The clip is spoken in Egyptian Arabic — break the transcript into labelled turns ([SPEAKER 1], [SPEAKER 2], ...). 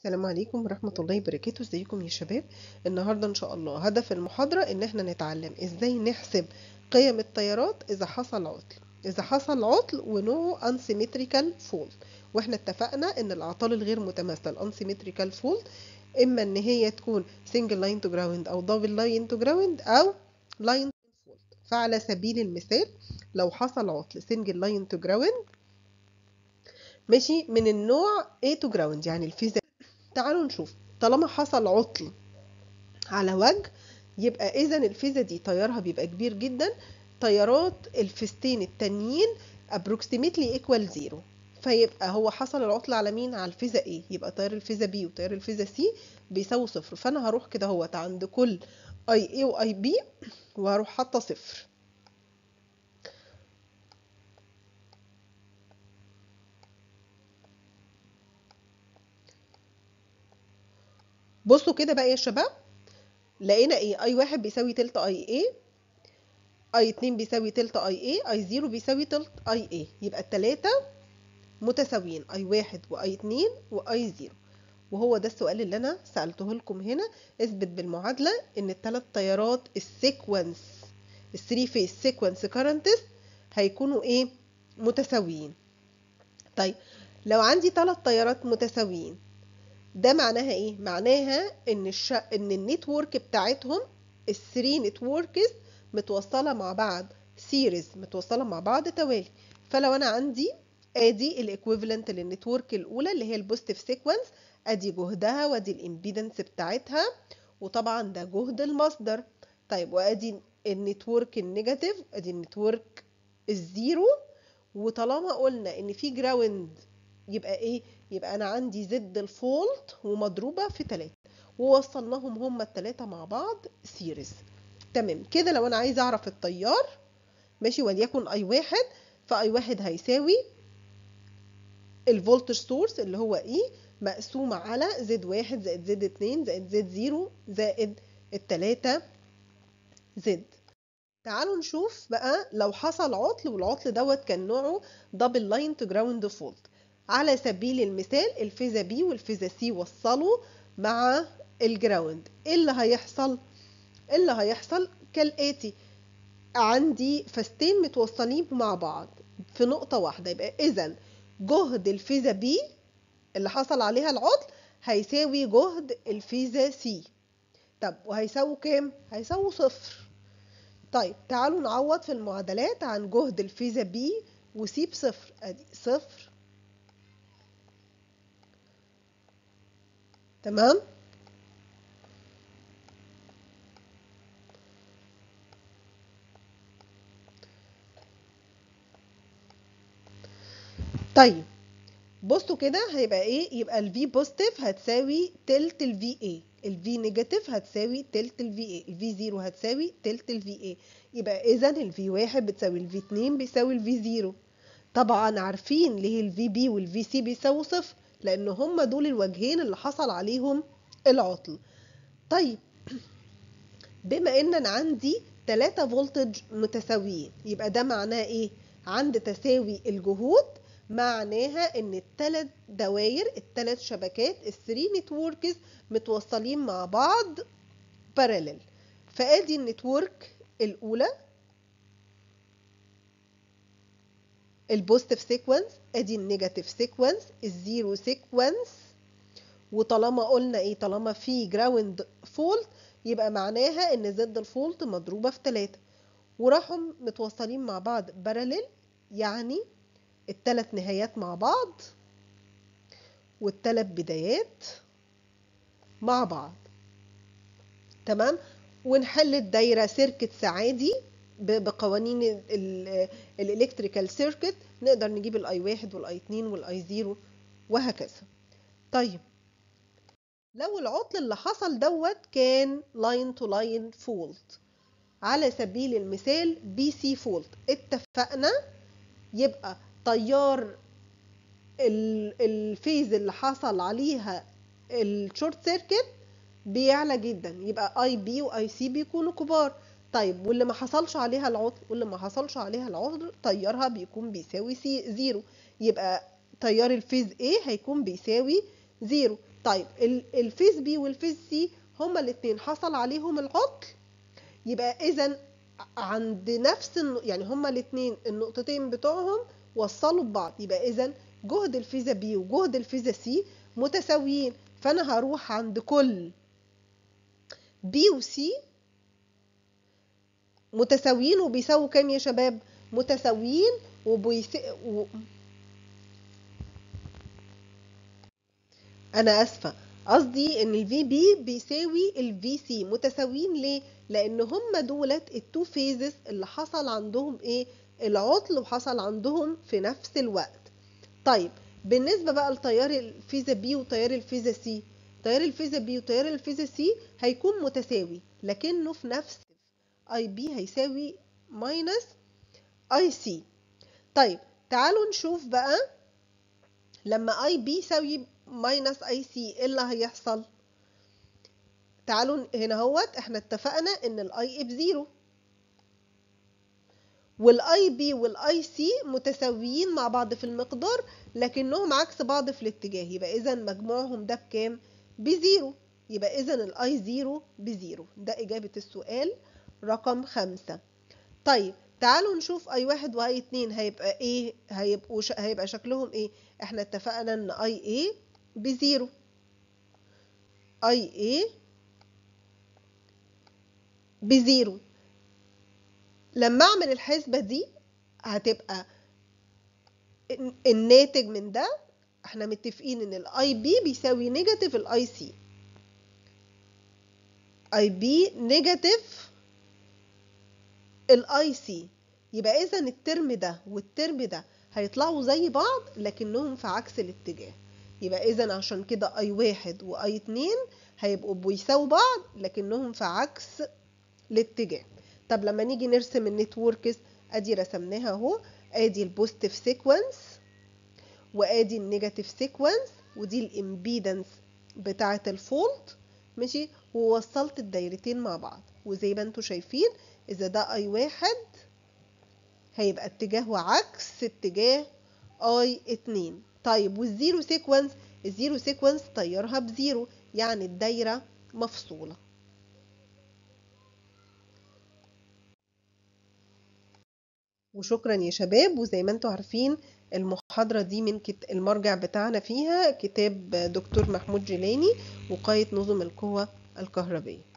[SPEAKER 1] السلام عليكم ورحمة الله وبركاته ازيكم يا شباب النهاردة ان شاء الله هدف المحاضرة ان احنا نتعلم ازاي نحسب قيم التيارات اذا حصل عطل اذا حصل عطل ونوعه unsymmetrical fault واحنا اتفقنا ان الاعطال الغير متماثلة unsymmetrical fault اما ان هي تكون single line to ground او double line to ground او line to fault فعلى سبيل المثال لو حصل عطل single line to ground ماشي من النوع A to ground يعني الفيزا تعالوا نشوف طالما حصل عطل على وجه يبقى اذا الفيزا دي تيارها بيبقى كبير جدا تيارات الفيزتين التانيين approximately equal zero فيبقى هو حصل العطل على مين على الفيزا A يبقى تيار الفيزا B وتيار الفيزا C بيساوي صفر فانا هروح كده اهوت عند كل اي A واي B وهروح حاطه صفر بصوا كده بقى يا شباب لقينا ايه اي واحد بيساوي تلت اي ايه اي اتنين بيساوي تلت اي ايه اي زيرو بيساوي تلت اي ايه يبقى التلاتة متساويين اي واحد واي اتنين واي زيرو وهو ده السؤال اللي انا سألته لكم هنا اثبت بالمعادلة ان التلات تيارات السيكونس الثري فيس سيكونس كارنتس هيكونوا ايه متساويين طيب لو عندي تلات تيارات متساويين ده معناها ايه معناها ان الش... ان النتورك بتاعتهم الثري نتوركس متوصله مع بعض سيريز متوصله مع بعض توالي فلو انا عندي ادي الايكويفالنت للنتورك الاولى اللي هي البوزيتيف سيكونس ادي جهدها وادي الامبيدنس بتاعتها وطبعا ده جهد المصدر طيب وادي النتورك النيجاتيف ادي النتورك الزيرو وطالما قلنا ان في جراوند يبقى ايه يبقى انا عندي زد الفولت ومضروبه في 3 ووصلناهم هما الثلاثه مع بعض سيريز تمام كده لو انا عايزه اعرف التيار ماشي وليكن اي واحد فاي واحد هيساوي الفولتج سورس اللي هو اي مقسومة على زد واحد زائد زد اتنين زائد زد زيرو زائد التلاتة زد تعالوا نشوف بقى لو حصل عطل والعطل دوت كان نوعه دبل لاين تو جراوند فولت على سبيل المثال الفيزا بي والفيزا سي وصلوا مع الجراوند ايه اللي هيحصل ايه اللي هيحصل كالاتي عندي فاستين متوصلين مع بعض في نقطة واحدة يبقى اذا جهد الفيزا بي اللي حصل عليها العطل هيساوي جهد الفيزا سي طب وهيساوي كام هيساوي صفر طيب تعالوا نعوض في المعادلات عن جهد الفيزا بي وسي بصفر ادي صفر تمام طيب بصوا كده هيبقى ايه يبقى الفي بوزيتيف هتساوي تلت الفي اي الفي نيجاتيف هتساوي تلت الفي اي الفي زيرو هتساوي تلت الفي اي يبقى اذا الفي واحد بتساوي الفي اتنين بيساوي الفي زيرو طبعا عارفين ليه الفي بي والفي سي بيساووا صفر لان هم دول الوجهين اللي حصل عليهم العطل طيب بما ان انا عندي 3 فولتج متساويين يبقى ده معناه ايه عند تساوي الجهود معناها ان الثلاث دوائر الثلاث شبكات الثري نتوركس متوصلين مع بعض باراليل فادي النتورك الاولى البوزيتيف سيكونس ادي النيجاتيف سيكونس الزيرو سيكونس وطالما قلنا ايه طالما في جراوند فولت يبقى معناها ان زد الفولت مضروبه في 3 وراحوا متوصلين مع بعض باراليل يعني الثلاث نهايات مع بعض والثلاث بدايات مع بعض تمام ونحل الدايره سيركت عادي بقوانين الالكتريكال سيركت نقدر نجيب الاي واحد والاي اتنين والاي زيرو وهكذا طيب لو العطل اللي حصل دوت كان لاين تو لاين فولت على سبيل المثال بي سي فولت اتفقنا يبقى تيار الفيز اللي حصل عليها الشورت سيركت بيعلى جدا يبقى اي بي واي سي بيكونوا كبار طيب واللي ما حصلش عليها العطل واللي ما حصلش عليها العطل تيارها بيكون بيساوي سي زيرو يبقى تيار الفيز A هيكون بيساوي زيرو طيب الفيز بي والفيز سي هما الاثنين حصل عليهم العطل يبقى اذا عند نفس يعني هما الاثنين النقطتين بتوعهم وصلوا ببعض يبقى اذا جهد الفيزا بي وجهد الفيزا سي متساويين فانا هروح عند كل بي وسي متساويين وبيساووا كام يا شباب متساويين وبيس... و... انا اسفه قصدي ان الفي بي بيساوي الفي سي متساويين ليه لان هم دولت التو فيزز اللي حصل عندهم ايه العطل وحصل عندهم في نفس الوقت طيب بالنسبه بقى لتيار الفيزا بي وتيار الفيزا سي تيار الفيزا بي وتيار الفيزا سي هيكون متساوي لكنه في نفس اي بي هيساوي ماينس اي سي طيب تعالوا نشوف بقى لما اي بي يساوي ماينس اي سي ايه اللي هيحصل تعالوا هنا اهوت احنا اتفقنا ان الاي اي بزيرو والاي بي والاي سي متساويين مع بعض في المقدار لكنهم عكس بعض في الاتجاه يبقى اذا مجموعهم ده بكام بزيرو يبقى اذا الاي زيرو بزيرو ده اجابة السؤال رقم خمسة طيب تعالوا نشوف اي واحد واي اتنين هيبقى ايه هيبقوا ش... هيبقى شكلهم ايه احنا اتفقنا ان اي ايه بزيرو اي ايه بزيرو لما اعمل الحسبة دي هتبقى الناتج من ده احنا متفقين ان الاي بي بيساوي نيجاتيف الاي سي اي بي نيجاتيف الاي سي يبقى اذا الترم ده والترم ده هيطلعوا زي بعض لكنهم في عكس الاتجاه يبقى اذا عشان كده اي واحد واي اتنين هيبقوا بيساووا بعض لكنهم في عكس الاتجاه طب لما نيجي نرسم النتوركس ادي رسمناها اهو ادي البوزيتيف سيكونس وادي النيجاتيف سيكونس ودي الامبيدنس بتاعه الفولت ماشي ووصلت الدايرتين مع بعض وزي ما انتم شايفين اذا ده اي واحد هيبقى اتجاهه عكس اتجاه اي اتنين طيب والزيرو سيكونس الزيرو سيكونس طيرها بزيرو يعني الدايرة مفصولة وشكرا يا شباب وزي ما انتم عارفين المحاضرة دي من كت... المرجع بتاعنا فيها كتاب دكتور محمود جيلاني وقاية نظم القوى الكهربية